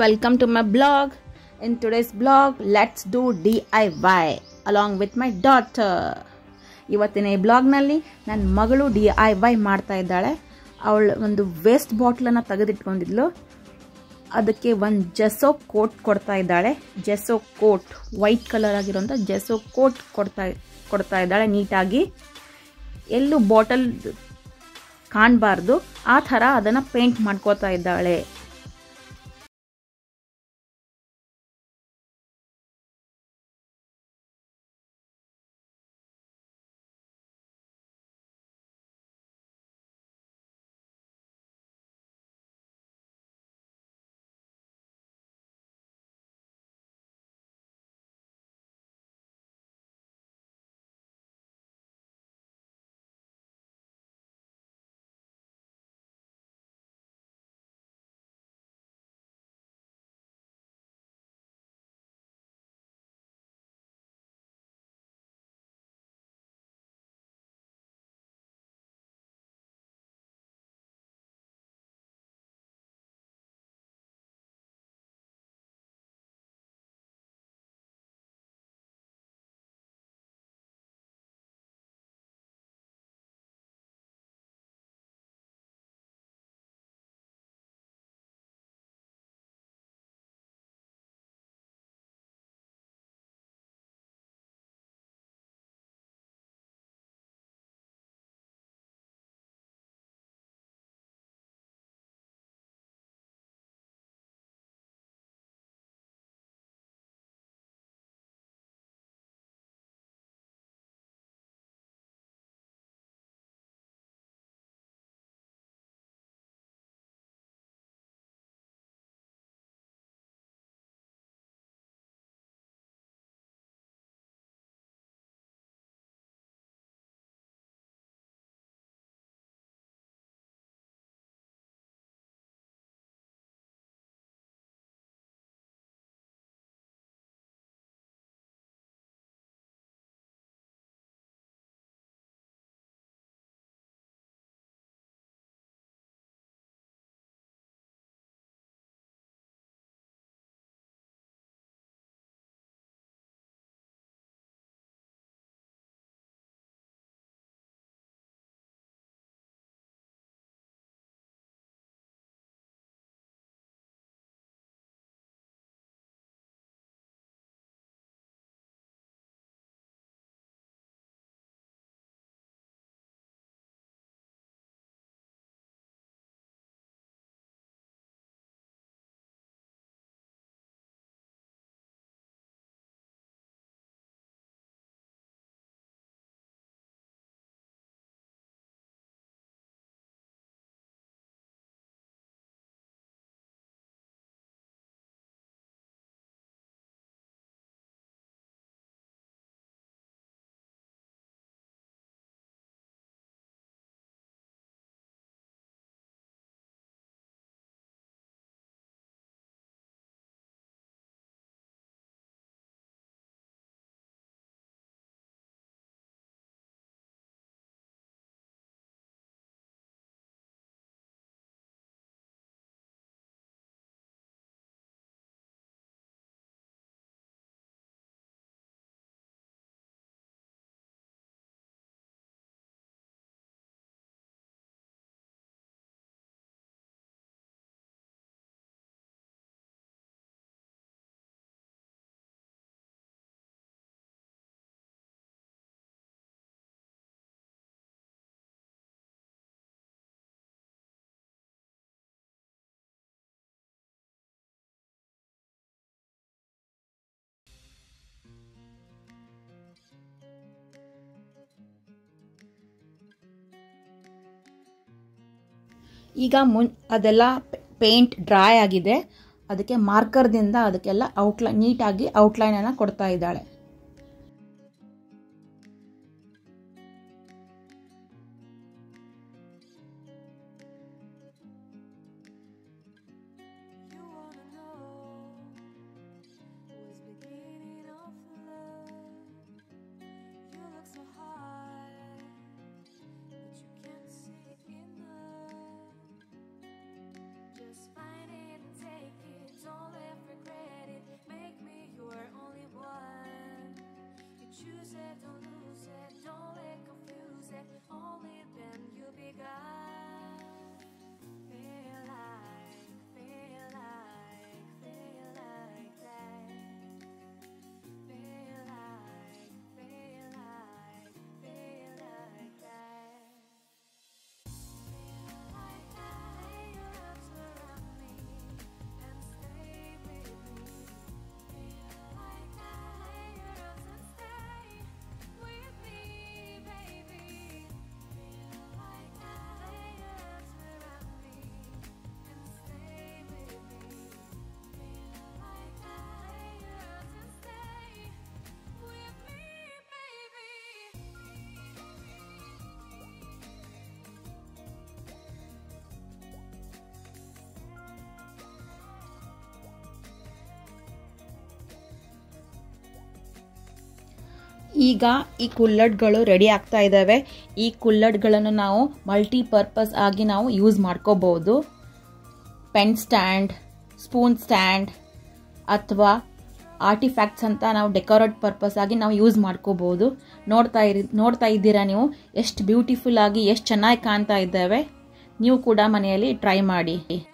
welcome to my blog. In today's blog, let's do DIY along with my daughter. ಇವತ್ತಿನ ಈ ಬ್ಲಾಗ್ನಲ್ಲಿ ನನ್ನ ಮಗಳು D I Y ಮಾಡ್ತಾ ಇದ್ದಾಳೆ ಅವಳು ಒಂದು ವೇಸ್ಟ್ ಬಾಟ್ಲನ್ನು ತೆಗೆದಿಟ್ಕೊಂಡಿದ್ಲು ಅದಕ್ಕೆ ಒಂದು ಜೆಸೋ ಕೋಟ್ ಕೊಡ್ತಾ ಇದ್ದಾಳೆ ಜೆಸೋ ಕೋಟ್ ವೈಟ್ ಕಲರ್ ಆಗಿರೋಂಥ ಜೆಸೋ ಕೋಟ್ ಕೊಡ್ತಾ ಕೊಡ್ತಾ ಇದ್ದಾಳೆ ನೀಟಾಗಿ ಎಲ್ಲೂ ಬಾಟಲ್ ಕಾಣಬಾರ್ದು ಆ ಥರ ಅದನ್ನು ಪೇಂಟ್ ಮಾಡ್ಕೋತಾ ಇದ್ದಾಳೆ ಈಗ ಮುನ್ ಅದೆಲ್ಲ ಪೇಂಟ್ ಡ್ರೈ ಆಗಿದೆ ಅದಕ್ಕೆ ಮಾರ್ಕರ್ದಿಂದ ಅದಕ್ಕೆಲ್ಲ ಔಟ್ಲೈನ್ ನೀಟಾಗಿ ಔಟ್ಲೈನನ್ನು ಕೊಡ್ತಾ ಇದ್ದಾಳೆ You wanna know what's beginning of love? You look so high, but you can't see enough. Just find it and take it. Don't let ಈಗ ಈ ಕುಲ್ಲಡ್ಗಳು ರೆಡಿ ಆಗ್ತಾ ಇದ್ದಾವೆ ಈ ಕುಲ್ಲಡ್ಗಳನ್ನು ನಾವು ಮಲ್ಟಿಪರ್ಪಸ್ ಆಗಿ ನಾವು ಯೂಸ್ ಮಾಡ್ಕೋಬಹುದು ಪೆನ್ ಸ್ಟ್ಯಾಂಡ್ ಸ್ಪೂನ್ ಸ್ಟ್ಯಾಂಡ್ ಅಥವಾ ಆರ್ಟಿಫ್ಯಾಕ್ಟ್ಸ್ ಅಂತ ನಾವು ಡೆಕೋರೇಟ್ ಪರ್ಪಸ್ ಆಗಿ ನಾವು ಯೂಸ್ ಮಾಡ್ಕೋಬಹುದು ನೋಡ್ತಾ ಇರಿ ನೋಡ್ತಾ ಇದ್ದೀರಾ ನೀವು ಎಷ್ಟು ಬ್ಯೂಟಿಫುಲ್ ಆಗಿ ಎಷ್ಟು ಚೆನ್ನಾಗಿ ಕಾಣ್ತಾ ಇದ್ದಾವೆ ನೀವು ಕೂಡ ಮನೆಯಲ್ಲಿ ಟ್ರೈ ಮಾಡಿ